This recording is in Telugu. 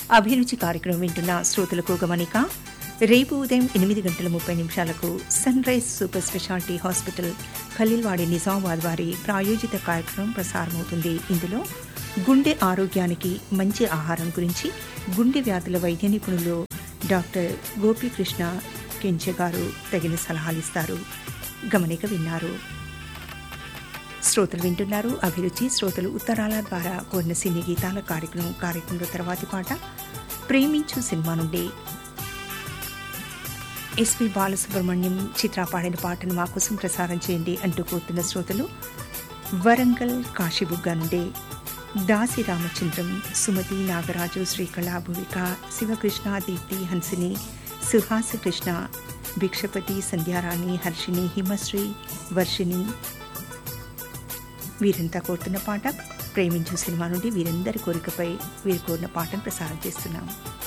అభిరుచి కార్యక్రమం వింటున్న శ్రోతలకు గమనిక రేపు ఉదయం ఎనిమిది గంటల ముప్పై నిమిషాలకు Sunrise super speciality hospital Khaleelwadi Nizamabad వారి ప్రాయోజిత కార్యక్రమం ప్రసారమవుతుంది ఇందులో గుండె ఆరోగ్యానికి మంచి ఆహారం గురించి గుండె వ్యాధుల వైద్య నిపుణులు డాక్టర్ గోపీకృష్ణ కెంచె గారు తగిన సలహాలు ఇస్తారు గమనిక విన్నారు శ్రోతలు వింటున్నారు అభిరుచి శ్రోతలు ఉత్తరాల ద్వారా కోరిన సినీ గీతాల కార్యక్రమం కార్యక్రమంలో తర్వాతి పాట ప్రేమించు సినిమా నుండి ఎస్పి బాలసుబ్రహ్మణ్యం చిత్ర పాడిన పాటను మా కోసం ప్రసారం చేయండి అంటూ కోరుతున్న శ్రోతలు వరంగల్ కాశీబుగ్గ నుండి దాసి రామచంద్రం సుమతి నాగరాజు శ్రీకళ భువిక శివకృష్ణ దీప్తి హన్సిని సుహాస కృష్ణ భిక్షపతి సంధ్యారాణి హర్షిని హిమశ్రీ వర్షిని వీరంతా కోరుతున్న పాట ప్రేమించు సినిమా నుండి వీరందరి కోరికపై వీరు కోరిన పాటను ప్రసారం చేస్తున్నాం